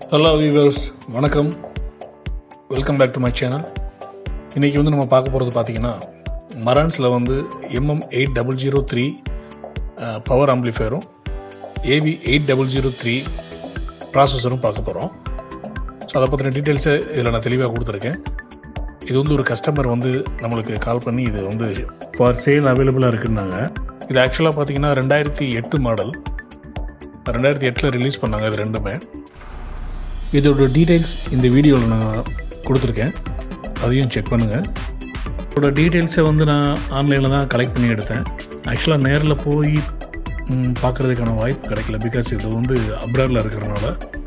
hello viewers வணக்கம் welcome back to my channel இன்றைக்கி வந்து நம்ம பார்க்க போகிறது பார்த்தீங்கன்னா மரான்ஸில் வந்து MM eight double zero three power ஆம்ப்ளிஃபையரும் AV eight double zero three ப்ராசஸரும் பார்க்க போகிறோம் ஸோ அதை பற்றின டீட்டெயில்ஸை இதில் நான் தெளிவாக கொடுத்துருக்கேன் இது வந்து ஒரு கஸ்டமர் வந்து நம்மளுக்கு கால் பண்ணி இது வந்து ஃபார் சேல் அவைலபிளாக இருக்குன்னாங்க இது ஆக்சுவலாக பார்த்தீங்கன்னா ரெண்டாயிரத்தி எட்டு மாடல் ரெண்டாயிரத்தி எட்டில் ரிலீஸ் பண்ணாங்க இது ரெண்டுமே இதோட டீட்டெயில்ஸ் இந்த வீடியோவில் நான் கொடுத்துருக்கேன் அதையும் செக் பண்ணுங்கள் இதோட டீட்டெயில்ஸை வந்து நான் ஆன்லைனில் தான் கலெக்ட் பண்ணி எடுத்தேன் ஆக்சுவலாக நேரில் போய் ம், பார்க்குறதுக்கான வாய்ப்பு கிடைக்கல பிகாஸ் இது வந்து அப்ராடில் இருக்கிறனால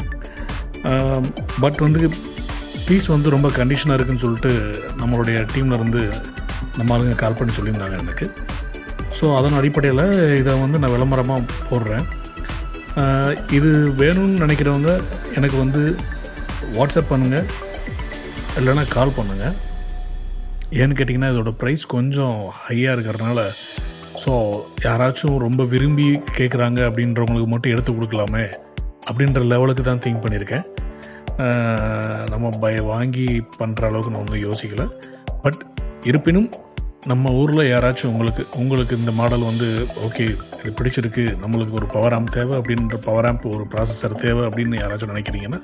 பட் வந்து பீஸ் வந்து ரொம்ப கண்டிஷனாக இருக்குன்னு சொல்லிட்டு நம்மளுடைய டீமில் இருந்து நம்ம ஆளுங்க கால் பண்ணி சொல்லியிருந்தாங்க எனக்கு ஸோ அதன் அடிப்படையில் இதை வந்து நான் விளம்பரமாக போடுறேன் ஆஹ் இது வேணும்னு நினைக்கிறவங்க எனக்கு வந்து வாட்ஸ்அப் பண்ணுங்கள் இல்லைன்னா கால் பண்ணுங்கள் ஏன்னு கேட்டிங்கன்னா இதோட ப்ரைஸ் கொஞ்சம் ஹையாக இருக்கிறதுனால ஸோ யாராச்சும் ரொம்ப விரும்பி கேட்குறாங்க அப்படின்றவங்களுக்கு மட்டும் எடுத்து கொடுக்கலாமே அப்படின்ற லெவலுக்கு தான் திங்க் பண்ணியிருக்கேன் ஆஹ் நம்ம பய வாங்கி பண்ணுற அளவுக்கு நான் ஒன்றும் யோசிக்கல பட் இருப்பினும் நம்ம ஊரில் யாராச்சும் உங்களுக்கு உங்களுக்கு இந்த மாடல் வந்து ஓகே இது பிடிச்சிருக்கு நம்மளுக்கு ஒரு பவர் ஆம்ப் தேவை அப்படின்ற பவர் ஆம்ப் ஒரு ப்ராசஸர் தேவை அப்படின்னு யாராச்சும் நினைக்கிறீங்கன்னா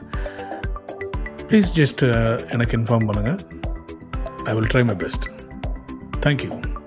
ப்ளீஸ் ஜஸ்ட் எனக்கு இன்ஃபார்ம் பண்ணுங்கள் I will try my best thank you